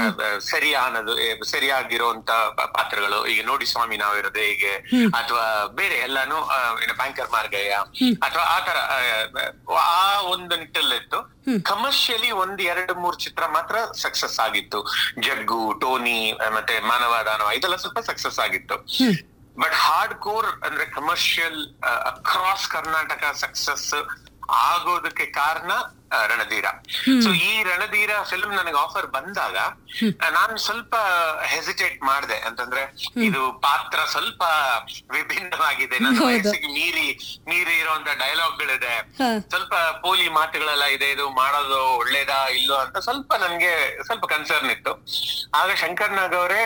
ಸರಿಯಾನದು ಏ, ಸರಿಯಾಗಿರುವಂತ ಪ- ಪಾತ್ರಗಳು ಈಗ ನೋಡಿ ಸ್ವಾಮಿ ನಾವಿರೋದು ಹೇಗೆ ಅಥವಾ ಬೇರೆ ಎಲ್ಲಾನು ಆ, ಏನು ಬ್ಯಾಂಕರ್ ಮಾರ್ಗಯ್ಯ ಅಥವಾ ಆ ತರ ಆ, ಆ ಒಂದು ನಿಟ್ಟಲ್ಲಿತ್ತು ಕಮರ್ಷಿಯಲಿ ಒಂದ್ ಎರಡು ಮೂರು ಚಿತ್ರ ಮಾತ್ರ ಸಕ್ಸಸ್ ಆಗಿತ್ತು ಜಗ್ಗು ಟೋನಿ ಆ, ಮತ್ತೆ ಮಾನವ ದಾನವ ಇದೆಲ್ಲ ಸ್ವಲ್ಪ ಸಕ್ಸಸ್ ಆಗಿತ್ತು ಬಟ್ ಹಾರ್ಡ್ ಕೋರ್ ಅಂದ್ರೆ ಕಮರ್ಷಿಯಲ್ ಅಕ್ರಾಸ್ ಕರ್ನಾಟಕ ಸಕ್ಸಸ್ ಆಗೋದಕ್ಕೆ ಕಾರಣ ಆ, ರಣಧೀರ ಸೊ ಈ ರಣಧೀರ ಫಿಲ್ಮ್ ನನಗೆ ಆಫರ್ ಬಂದಾಗ ನಾನು ಸ್ವಲ್ಪ ಹೆಸಿಟೇಟ್ ಮಾಡಿದೆ ಅಂತಂದ್ರೆ ಇದು ಪಾತ್ರ ಸ್ವಲ್ಪ ವಿಭಿನ್ನವಾಗಿದೆ ನನ್ನ ಹೌದು. ವಯಸ್ಸಿಗೆ ಮೀರಿ ಮೀರಿ ಇರುವಂತ ಡೈಲಾಗ್ಗಳಿದೆ ಹಾ. ಸ್ವಲ್ಪ ಪೋಲಿ ಮಾತುಗಳೆಲ್ಲ ಇದೆ ಇದು ಮಾಡೋದು ಒಳ್ಳೇದಾ ಇಲ್ಲೋ ಅಂತ ಸ್ವಲ್ಪ ನನ್ಗೆ ಸ್ವಲ್ಪ ಕನ್ಸರ್ನ್ ಇತ್ತು ಆಗ ಶಂಕರ್ ನಾಗ್ ಅವರೇ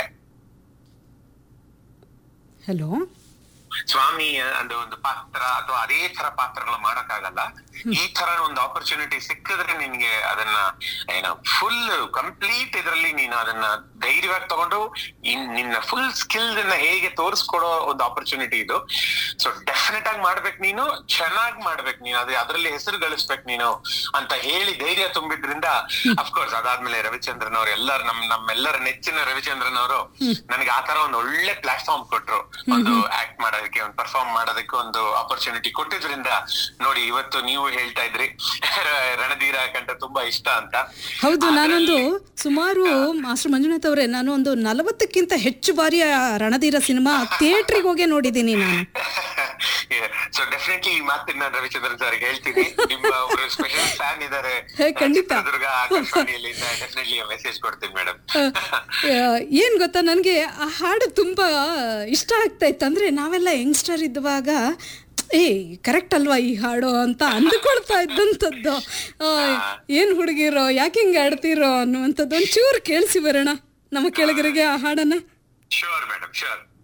ಹಲೋ ಸ್ವಾಮಿ ಅಂದ್ರೆ ಒಂದು ಪಾತ್ರ ಅಥವಾ ಅದೇ ತರ ಪಾತ್ರಗಳು ಮಾಡಕ್ಕಾಗಲ್ಲ ಈ ತರ ಒಂದು ಆಪರ್ಚುನಿಟಿ ಸಿಕ್ಕಿದ್ರೆ ನಿನ್ಗೆ ಅದನ್ನ ಏನೋ ಫುಲ್ ಕಂಪ್ಲೀಟ್ ಇದರಲ್ಲಿ ನೀನು ಅದನ್ನ ಧೈರ್ಯವಾಗಿ ತಗೊಂಡು ಇನ್ ನಿನ್ನ ಫುಲ್ ಸ್ಕಿಲ್ ಅನ್ನ ಹೇಗೆ ತೋರಿಸ್ಕೊಡೋ ಒಂದು ಆಪರ್ಚುನಿಟಿ ಇದು ಸೊ ಡೆಫಿನೆಟ್ ಆಗಿ ಮಾಡ್ಬೇಕು ನೀನು ಚೆನ್ನಾಗಿ ಮಾಡ್ಬೇಕು ನೀನು ಅದೇ ಅದರಲ್ಲಿ ಹೆಸರು ಗಳಿಸ್ಬೇಕು ನೀನು ಅಂತ ಹೇಳಿ ಧೈರ್ಯ ತುಂಬಿದ್ರಿಂದ ಅಫ್ಕೋರ್ಸ್ ಅದಾದ್ಮೇಲೆ ರವಿಚಂದ್ರನ್ ಅವರು ಎಲ್ಲರ ನಮ್ ನಮ್ಮೆಲ್ಲರ ನೆಚ್ಚಿನ ರವಿಚಂದ್ರನ್ ಅವರು ನನಗೆ ಆ ತರ ಒಂದು ಒಳ್ಳೆ ಪ್ಲಾಟ್ಫಾರ್ಮ್ ಕೊಟ್ರು ಒಂದು ಆಕ್ಟ್ ಮಾಡೋದಕ್ಕೆ ಒಂದು ಪರ್ಫಾರ್ಮ್ ಮಾಡೋದಕ್ಕೆ ಒಂದು ಆಪರ್ಚುನಿಟಿ ಕೊಟ್ಟಿದ್ರಿಂದ ನೋಡಿ ಇವತ್ತು ನೀವು ಹೇಳ್ತಾ ಇದ್ರಿ ರಣಧೀರ ಕಂಡ ತುಂಬಾ ಇಷ್ಟ ಅಂತ ಹೌದು ನಾನೊಂದು ಅದ್ರಲ್ಲಿ- ಸುಮಾರು ಮಾಸ್ಟರ್ ಮಂಜುನಾಥ್ ಅವರೇ ನಾನು ಒಂದು ನಲವತ್ತಕ್ಕಿಂತ ಹೆಚ್ಚು ಬಾರಿ ಆ ರಣಧೀರ ಸಿನಿಮಾ ಥಿಯೇಟ್ರಿಗೆ ಹೋಗೇ ನೋಡಿದ್ದೀನಿ ನಾನು ಸೊ ಡೆಫಿನೆಟ್ಲಿ ಈ ಮಾತಿನ ನಾನು ರವಿಚಂದ್ರನ್ ಸರ್ ಹೇಳ್ತೀನಿ ನಿಮ್ಮ ಒಬ್ರು ಸ್ಪೆಷಲ್ ಫ್ಯಾನ್ ಇದಾರೆ ಹೇ, ಖಂಡಿತ. ಚಿತ್ರದುರ್ಗ ಆಕಾಶವಾಣಿಯಲ್ಲಿ ಡೆಫಿನೆಟ್ಲಿ ಮೆಸೇಜ್ ಕೊಡ್ತೀನಿ ಮೇಡಮ್ ಆ, ಏನ್ ಗೊತ್ತಾ ನನಗೆ ಆ ಹಾಡು ತುಂಬಾ ಇಷ್ಟ ಆಗ್ತಾ ಇತ್ತು ಅಂದ್ರೆ ನಾವೆಲ್ಲ ಯಂಗ್ಸ್ಟರ್ ಇದ್ದಾಗ ಏ ಕರೆಕ್ಟ್ ಅಲ್ವಾ ಈ ಹಾಡು ಅಂತ ಅಂದುಕೊಳ್ತಾ ಇದ್ದಂಥದ್ದು ಆ, ಏನ್ ಹುಡುಗಿರೋ ಯಾಕೆ ಹಿಂಗೆ ಆಡ್ತಿರೋ ಅನ್ನುವಂಥದ್ದು ಒಂಚೂರು ಕೇಳಿಸಿ ಬರೋಣ ನಮ್ಮ ಕೆಳಗರಿಗೆ ಆ ಹಾಡನ್ನ ಶೋರ್ ಮೇಡಮ್ ಶೋರ್